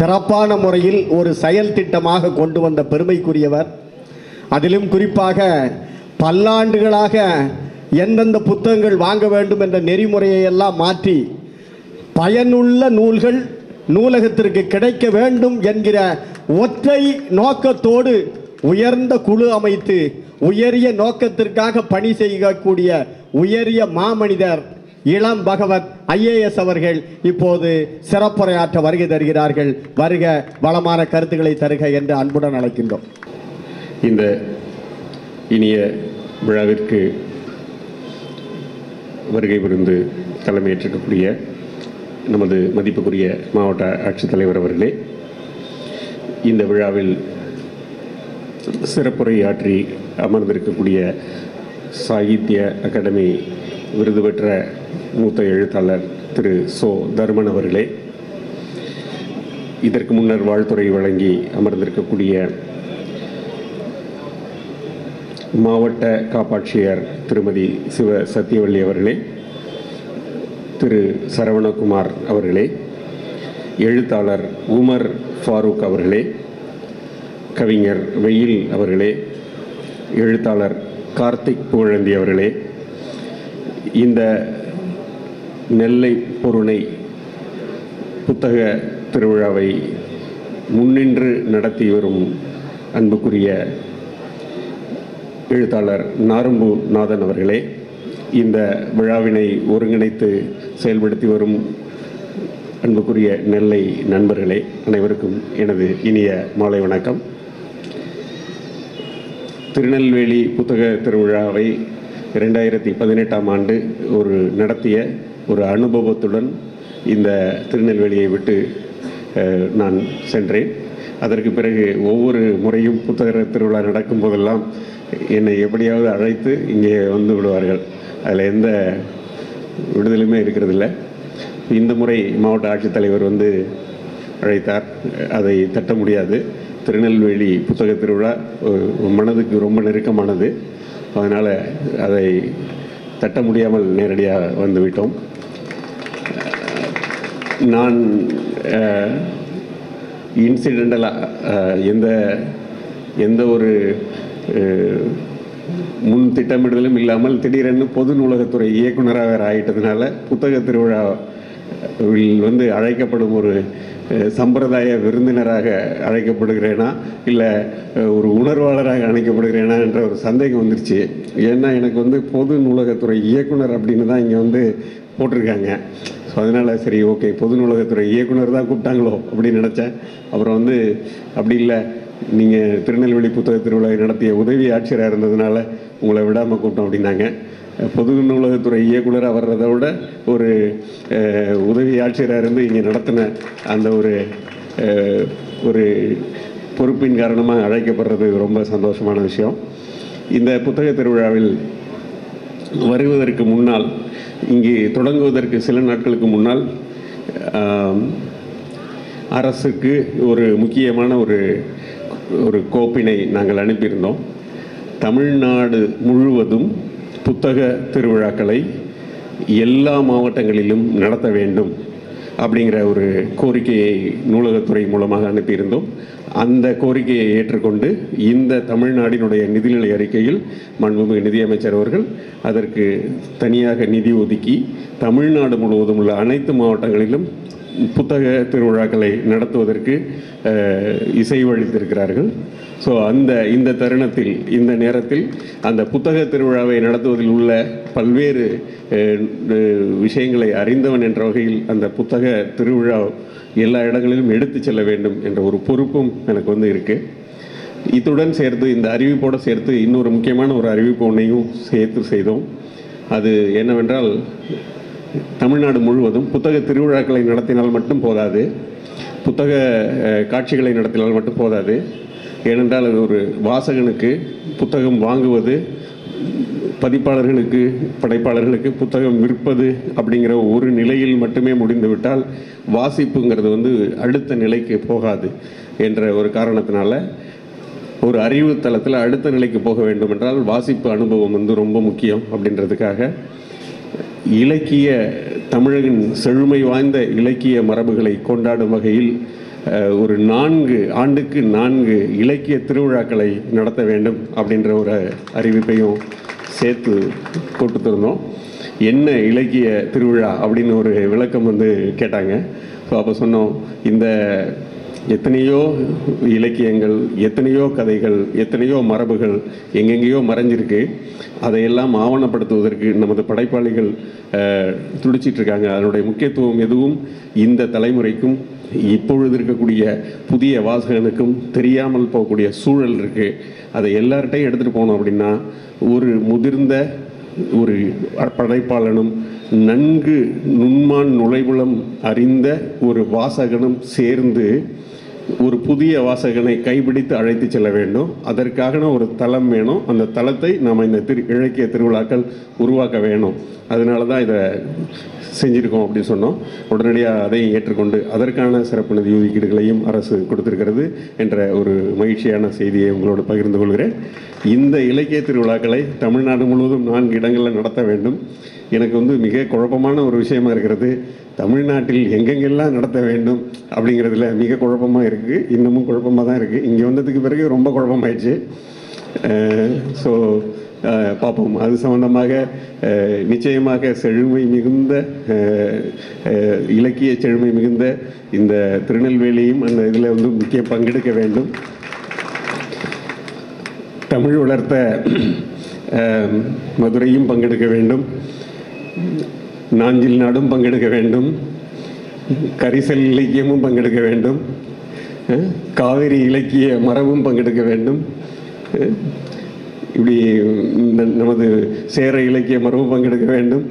சிறப்பான முறையில் ஒரு செயல் திட்டமாக கொண்டு வந்த பெருமைக்குரியவர் அதிலும் குறிப்பாக பல்லாண்டுகளாக எந்தெந்த புத்தகங்கள் வாங்க வேண்டும் என்ற நெறிமுறையை எல்லாம் மாற்றி பயனுள்ள நூல்கள் நூலகத்திற்கு கிடைக்க வேண்டும் என்கிற ஒற்றை நோக்கத்தோடு உயர்ந்த குழு அமைத்து உயரிய நோக்கத்திற்காக பணி செய்யக்கூடிய உயரிய மாமனிதர் இளம் பகவத் ஐஏஎஸ் அவர்கள் இப்போது சிறப்புரையாற்ற வருகை தருகிறார்கள் வருக வளமான கருத்துக்களை தருக என்று அன்புடன் அழைக்கின்றோம் இந்த இனிய விழாவிற்கு வருகை புரிந்து தலைமையேற்றிருக்கக்கூடிய நமது மதிப்புக்குரிய மாவட்ட ஆட்சித்தலைவர் அவர்களே இந்த விழாவில் சிறப்புரையாற்றி அமர்ந்திருக்கக்கூடிய சாகித்ய அகாடமி விருது பெற்ற மூத்த எழுத்தாளர் திரு சோ தர்மன் அவர்களே இதற்கு முன்னர் வாழ்த்துறை வழங்கி அமர்ந்திருக்கக்கூடிய மாவட்ட காப்பாட்சியர் திருமதி சிவ சத்தியவள்ளி அவர்களே திரு சரவணகுமார் அவர்களே எழுத்தாளர் உமர் ஃபாரூக் அவர்களே கவிஞர் வெயில் அவர்களே எழுத்தாளர் கார்த்திக் புகழந்தி அவர்களே இந்த நெல்லை பொருணை புத்தக திருவிழாவை முன்னின்று நடத்தி வரும் அன்புக்குரிய எழுத்தாளர் நாரும்பு நாதன் அவர்களே இந்த விழாவினை ஒருங்கிணைத்து செயல்படுத்தி வரும் அன்புக்குரிய நெல்லை நண்பர்களே அனைவருக்கும் எனது இனிய மாலை வணக்கம் திருநெல்வேலி புத்தக திருவிழாவை இரண்டாயிரத்தி பதினெட்டாம் ஆண்டு ஒரு நடத்திய ஒரு அனுபவத்துடன் இந்த திருநெல்வேலியை விட்டு அஹ், நான் சென்றேன் அதற்கு பிறகு ஒவ்வொரு முறையும் புத்தக திருவிழா நடக்கும் போதெல்லாம் என்னை எப்படியாவது அழைத்து இங்கே வந்து விடுவார்கள் அதில் எந்த விடுதலுமே இருக்கிறதில்ல இந்த முறை மாவட்ட ஆட்சித்தலைவர் வந்து அழைத்தார் அதை தட்ட முடியாது திருநெல்வேலி புத்தக திருவிழா ஒரு மனதுக்கு ரொம்ப நெருக்கமானது அதனால் அதை தட்ட முடியாமல் நேரடியாக வந்துவிட்டோம் நான் இன்சிடெண்டலாக எந்த எந்த ஒரு அஹ், முன் திட்டமிடுதலும் இல்லாமல் திடீரென்று பொது நூலகத்துறை இயக்குனராக வேறு ஆயிட்டதுனால புத்தக திருவிழாவில் வந்து அழைக்கப்படும் ஒரு அஹ், சம்பிரதாய விருந்தினராக அழைக்கப்படுகிறேனா இல்லை ஒரு உணர்வாளராக அழைக்கப்படுகிறேனா என்ற ஒரு சந்தேகம் வந்துருச்சு ஏன்னா எனக்கு வந்து பொது நூலகத்துறை இயக்குனர் அப்படின்னு தான் இங்கே வந்து போட்டிருக்காங்க ஸோ அதனால் சரி ஓகே பொது நூலகத்துறை இயக்குனர் தான் கூப்பிட்டாங்களோ அப்படின்னு நினச்சேன் அப்புறம் வந்து அப்படி இல்லை நீங்கள் திருநெல்வேலி புத்தக திருவிழாவை நடத்திய உதவி ஆட்சியராக இருந்ததுனால உங்களை விடாமல் கூப்பிட்டோம் அப்படின்னாங்க பொது நூலகத்துறை இயக்குனராக வர்றதை விட ஒரு அஹ், உதவி ஆட்சியராக இருந்து இங்கே நடத்தின அந்த ஒரு அஹ், ஒரு பொறுப்பின் காரணமாக அழைக்கப்படுறது ரொம்ப சந்தோஷமான விஷயம் இந்த புத்தக திருவிழாவில் வருவதற்கு முன்னால் இங்கே தொடங்குவதற்கு சில நாட்களுக்கு முன்னால் ஆம், அரசுக்கு ஒரு முக்கியமான ஒரு ஒரு கோப்பினை நாங்கள் அனுப்பியிருந்தோம் தமிழ்நாடு முழுவதும் புத்தக திருவிழாக்களை எல்லா மாவட்டங்களிலும் நடத்த வேண்டும் அப்படிங்கிற ஒரு கோரிக்கையை நூலகத்துறை மூலமாக அனுப்பியிருந்தோம் அந்த கோரிக்கையை ஏற்றுக்கொண்டு இந்த தமிழ்நாடினுடைய நிதிநிலை அறிக்கையில் மாண்புமிகு நிதியமைச்சர் அவர்கள் அதற்கு தனியாக நிதி ஒதுக்கி தமிழ்நாடு முழுவதும் உள்ள அனைத்து மாவட்டங்களிலும் புத்தக திருவிழாக்களை நடத்துவதற்கு அஹ், இசைவளித்திருக்கிறார்கள் ஸோ அந்த இந்த தருணத்தில் இந்த நேரத்தில் அந்த புத்தக திருவிழாவை நடத்துவதில் உள்ள பல்வேறு அஹ், அஹ், விஷயங்களை அறிந்தவன் என்ற வகையில் அந்த புத்தக திருவிழா எல்லா இடங்களிலும் எடுத்து செல்ல வேண்டும் என்ற ஒரு பொறுப்பும் எனக்கு வந்து இருக்குது இத்துடன் சேர்த்து இந்த அறிவிப்போடு சேர்த்து இன்னொரு முக்கியமான ஒரு அறிவிப்பு ஒன்றையும் சேர்த்து செய்தோம் அது என்னவென்றால் தமிழ்நாடு முழுவதும் புத்தக திருவிழாக்களை நடத்தினால் மட்டும் போதாது புத்தக அஹ், காட்சிகளை நடத்தினால் மட்டும் போதாது ஏனென்றால் அது ஒரு வாசகனுக்கு புத்தகம் வாங்குவது பதிப்பாளர்களுக்கு படைப்பாளர்களுக்கு புத்தகம் விற்பது அப்படிங்கிற ஒரு நிலையில் மட்டுமே முடிந்துவிட்டால் வாசிப்புங்கிறது வந்து அடுத்த நிலைக்கு போகாது என்ற ஒரு காரணத்தினால ஒரு அறிவு தளத்தில் அடுத்த நிலைக்கு போக வேண்டும் என்றால் வாசிப்பு அனுபவம் வந்து ரொம்ப முக்கியம் அப்படின்றதுக்காக இலக்கிய தமிழகின் செழுமை வாய்ந்த இலக்கிய மரபுகளை கொண்டாடும் வகையில் அஹ், ஒரு நான்கு ஆண்டுக்கு நான்கு இலக்கிய திருவிழாக்களை நடத்த வேண்டும் அப்படின்ற ஒரு அறிவிப்பையும் சேர்த்து கொடுத்துருந்தோம் என்ன இலக்கிய திருவிழா அப்படின்னு ஒரு விளக்கம் வந்து கேட்டாங்க ஸோ அப்போ சொன்னோம் இந்த எத்தனையோ இலக்கியங்கள் எத்தனையோ கதைகள் எத்தனையோ மரபுகள் எங்கெங்கேயோ மறைஞ்சிருக்கு அதையெல்லாம் ஆவணப்படுத்துவதற்கு நமது படைப்பாளிகள் அஹ், துடிச்சிட்டு இருக்காங்க அதனுடைய முக்கியத்துவம் எதுவும் இந்த தலைமுறைக்கும் இப்பொழுது இருக்கக்கூடிய புதிய வாசகனுக்கும் தெரியாமல் போகக்கூடிய சூழல் இருக்கு அதை எல்லார்ட்டையும் எடுத்துகிட்டு போனோம் அப்படின்னா ஒரு முதிர்ந்த ஒரு படைப்பாளனும் நன்கு நுண்மான் நுழைவுளம் அறிந்த ஒரு வாசகனும் சேர்ந்து ஒரு புதிய வாசகனை கைப்பிடித்து அழைத்து செல்ல வேண்டும் அதற்கான ஒரு தளம் வேணும் அந்த தளத்தை நாம் இந்த திரு இலக்கிய திருவிழாக்கள் உருவாக்க வேணும் அதனால தான் இதை செஞ்சுருக்கோம் அப்படின்னு சொன்னோம் உடனடியாக அதையும் ஏற்றுக்கொண்டு அதற்கான சிறப்பு நிதி ஒதுக்கீடுகளையும் அரசு கொடுத்திருக்கிறது என்ற ஒரு மகிழ்ச்சியான செய்தியை உங்களோடு பகிர்ந்து கொள்கிறேன் இந்த இலக்கிய திருவிழாக்களை தமிழ்நாடு முழுவதும் நான்கு இடங்களில் நடத்த வேண்டும் எனக்கு வந்து மிக குழப்பமான ஒரு விஷயமா இருக்கிறது தமிழ்நாட்டில் எங்கெங்கெல்லாம் நடத்த வேண்டும் அப்படிங்கிறதுல மிக குழப்பமாக இருக்குது இன்னமும் குழப்பமாக தான் இருக்குது இங்கே வந்ததுக்கு பிறகு ரொம்ப குழப்பமாயிடுச்சு ஸோ பார்ப்போம் அது சம்பந்தமாக அஹ், நிச்சயமாக செழுமை மிகுந்த அஹ், அஹ், இலக்கிய செழுமை மிகுந்த இந்த திருநெல்வேலியும் அந்த இதில் வந்து முக்கிய பங்கெடுக்க வேண்டும் தமிழ் வளர்த்த அஹ், மதுரையும் பங்கெடுக்க வேண்டும் நாஞ்சில் நாடும் பங்கெடுக்க வேண்டும் கரிசல் இலக்கியமும் பங்கெடுக்க வேண்டும் அஹ், காவிரி இலக்கிய மரபும் பங்கெடுக்க வேண்டும் அஹ், இப்படி ந- நமது சேர இலக்கிய மரபும் பங்கெடுக்க வேண்டும்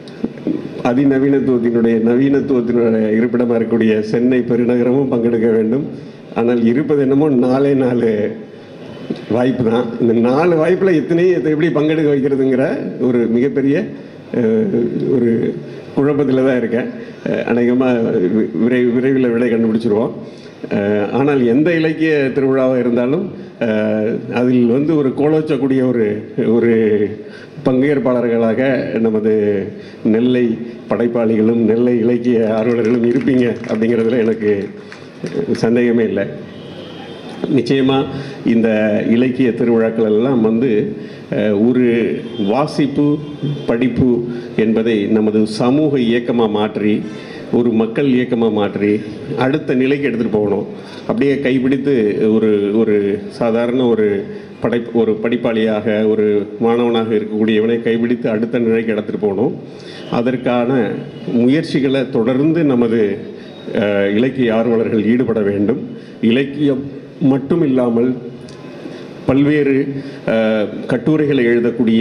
அதிநவீனத்துவத்தினுடைய நவீனத்துவத்தினுடைய இருப்பிடமாக இருக்கக்கூடிய சென்னை பெருநகரமும் பங்கெடுக்க வேண்டும் ஆனால் இருப்பது என்னமோ நாலே நாலு வாய்ப்பு தான் இந்த நாலு வாய்ப்பில் எத்தனையும் எத்த- எப்படி பங்கெடுக்க வைக்கிறதுங்கிற ஒரு மிகப்பெரிய அஹ், ஒரு குழப்பத்தில் தான் இருக்கேன் அநேகமாக விரை விரைவில் விடை கண்டுபிடிச்சிருவோம் அஹ், ஆனால் எந்த இலக்கிய திருவிழாவாக இருந்தாலும் அஹ், அதில் வந்து ஒரு கோலோச்சக்கூடிய ஒரு ஒரு பங்கேற்பாளர்களாக நமது நெல்லை படைப்பாளிகளும் நெல்லை இலக்கிய ஆர்வலர்களும் இருப்பீங்க அப்படிங்கிறதுல எனக்கு சந்தேகமே இல்லை நிச்சயமாக இந்த இலக்கிய திருவிழாக்கள் எல்லாம் வந்து அஹ், ஒரு வாசிப்பு படிப்பு என்பதை நமது சமூக இயக்கமாக மாற்றி ஒரு மக்கள் இயக்கமாக மாற்றி அடுத்த நிலைக்கு எடுத்துகிட்டு போகணும் அப்படியே கைப்பிடித்து ஒரு ஒரு சாதாரண ஒரு படை ஒரு படிப்பாளியாக ஒரு மாணவனாக இருக்கக்கூடியவனை கைப்பிடித்து அடுத்த நிலைக்கு எடுத்துகிட்டு போகணும் அதற்கான முயற்சிகளை தொடர்ந்து நமது அஹ், இலக்கிய ஆர்வலர்கள் ஈடுபட வேண்டும் இலக்கியம் மட்டும் இல்லாமல் பல்வேறு அஹ், கட்டுரைகளை எழுதக்கூடிய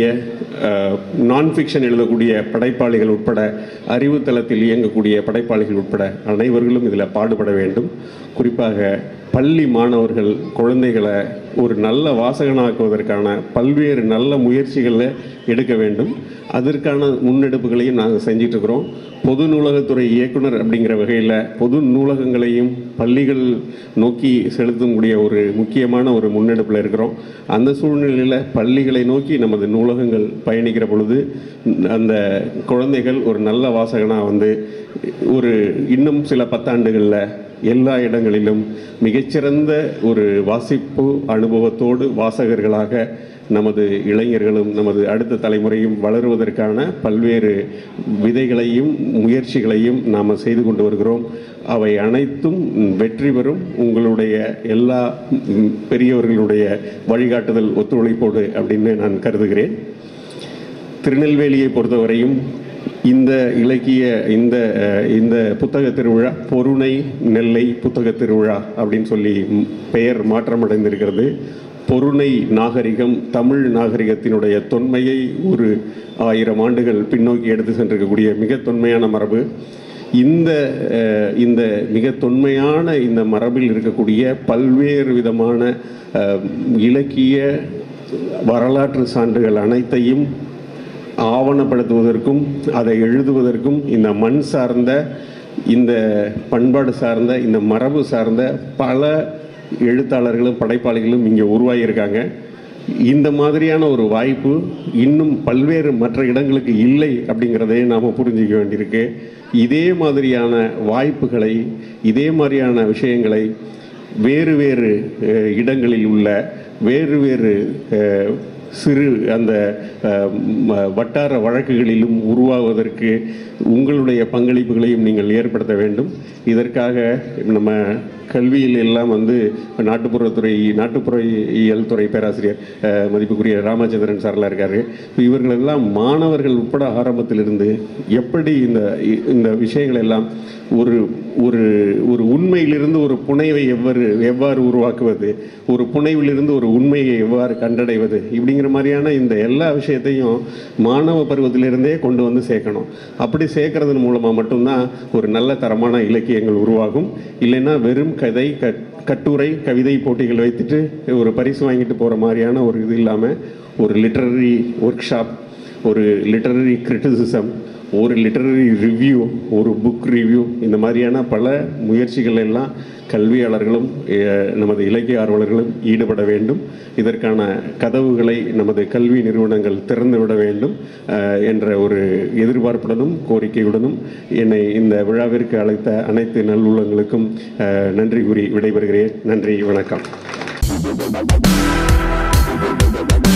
நான் ஃபிக்ஷன் எழுதக்கூடிய படைப்பாளிகள் உட்பட அறிவுத்தளத்தில் இயங்கக்கூடிய படைப்பாளிகள் உட்பட அனைவர்களும் இதில் பாடுபட வேண்டும் குறிப்பாக பள்ளி மாணவர்கள் குழந்தைகளை ஒரு நல்ல வாசகனாக்குவதற்கான பல்வேறு நல்ல முயற்சிகளை எடுக்க வேண்டும் அதற்கான முன்னெடுப்புகளையும் நாங்கள் செஞ்சிட்டு இருக்கிறோம் பொது நூலகத்துறை இயக்குனர் அப்படிங்கிற வகையில் பொது நூலகங்களையும் பள்ளிகள் நோக்கி செலுத்தக்கூடிய ஒரு முக்கியமான ஒரு முன்னெடுப்பில் இருக்கிறோம் அந்த சூழ்நிலையில் பள்ளிகளை நோக்கி நமது நூலகங்கள் பயணிக்கிற பொழுது அந்த குழந்தைகள் ஒரு நல்ல வாசகனாக வந்து ஒரு இன்னும் சில பத்தாண்டுகளில் எல்லா இடங்களிலும் மிகச்சிறந்த ஒரு வாசிப்பு அனுபவத்தோடு வாசகர்களாக நமது இளைஞர்களும் நமது அடுத்த தலைமுறையும் வளருவதற்கான பல்வேறு விதைகளையும் முயற்சிகளையும் நாம் செய்து கொண்டு வருகிறோம் அவை அனைத்தும் வெற்றி பெறும் உங்களுடைய எல்லா ம், பெரியவர்களுடைய வழிகாட்டுதல் ஒத்துழைப்போடு அப்படின்னு நான் கருதுகிறேன் திருநெல்வேலியை பொறுத்தவரையும் இந்த இலக்கிய இந்த அஹ், இந்த புத்தக திருவிழா பொருணை நெல்லை புத்தக திருவிழா அப்படின்னு சொல்லி ம், பெயர் மாற்றமடைந்திருக்கிறது பொருணை நாகரிகம் தமிழ் நாகரிகத்தினுடைய தொன்மையை ஒரு ஆயிரம் ஆண்டுகள் பின்னோக்கி எடுத்து சென்றிருக்கக்கூடிய மிக தொன்மையான மரபு இந்த அஹ், இந்த மிக தொன்மையான இந்த மரபில் இருக்கக்கூடிய பல்வேறு விதமான அஹ், இலக்கிய வரலாற்று சான்றுகள் அனைத்தையும் ஆவணப்படுத்துவதற்கும் அதை எழுதுவதற்கும் இந்த மண் சார்ந்த இந்த பண்பாடு சார்ந்த இந்த மரபு சார்ந்த பல எழுத்தாளர்களும் படைப்பாளிகளும் இங்கே உருவாகியிருக்காங்க இந்த மாதிரியான ஒரு வாய்ப்பு இன்னும் பல்வேறு மற்ற இடங்களுக்கு இல்லை அப்படிங்கிறதை நாம் புரிஞ்சிக்க வேண்டியிருக்கு இதே மாதிரியான வாய்ப்புகளை இதே மாதிரியான விஷயங்களை வேறு வேறு அஹ், இடங்களில் உள்ள வேறு வேறு அஹ், சிறு அந்த அஹ், ம- வட்டார வழக்குகளிலும் உருவாவதற்கு உங்களுடைய பங்களிப்புகளையும் நீங்கள் ஏற்படுத்த வேண்டும் இதற்காக நம்ம கல்வியில் எல்லாம் வந்து நாட்டுப்புறத்துறை நாட்டுப்புற இயல் துறை பேராசிரியர் அஹ், மதிப்புக்குரிய ராமச்சந்திரன் சார்லாம் இருக்காரு இவர்களெல்லாம் மாணவர்கள் உட்பட ஆரம்பத்திலிருந்து எப்படி இந்த இந்த விஷயங்கள் எல்லாம் ஒரு ஒரு ஒரு உண்மையிலிருந்து ஒரு புனைவை எவ்வாறு எவ்வாறு உருவாக்குவது ஒரு புனைவிலிருந்து ஒரு உண்மையை எவ்வாறு கண்டடைவது இப்படிங்கிற மாதிரியான இந்த எல்லா விஷயத்தையும் மாணவ பருவத்திலிருந்தே கொண்டு வந்து சேர்க்கணும் அப்படி சேர்க்கறதன் மூலமாக மட்டும்தான் ஒரு நல்ல தரமான இலக்கியங்கள் உருவாகும் இல்லைன்னா வெறும் கதை க கட்டுரை கவிதை போட்டிகள் வைத்துட்டு ஒரு பரிசு வாங்கிட்டு போகிற மாதிரியான ஒரு இது இல்லாமல் ஒரு லிட்ரரி ஒர்க் ஷாப் ஒரு லிட்டரரி கிரிட்டிசிசம் ஒரு லிட்டரரி ரிவ்யூ ஒரு புக் ரிவ்யூ இந்த மாதிரியான பல முயற்சிகள் எல்லாம் கல்வியாளர்களும் அஹ், நமது இலக்கிய ஆர்வலர்களும் ஈடுபட வேண்டும் இதற்கான கதவுகளை நமது கல்வி நிறுவனங்கள் திறந்து விட வேண்டும் அஹ், என்ற ஒரு எதிர்பார்ப்புடனும் கோரிக்கையுடனும் என்னை இந்த விழாவிற்கு அழைத்த அனைத்து நல்லுள்ளங்களுக்கும் அஹ், நன்றி கூறி விடைபெறுகிறேன் நன்றி வணக்கம்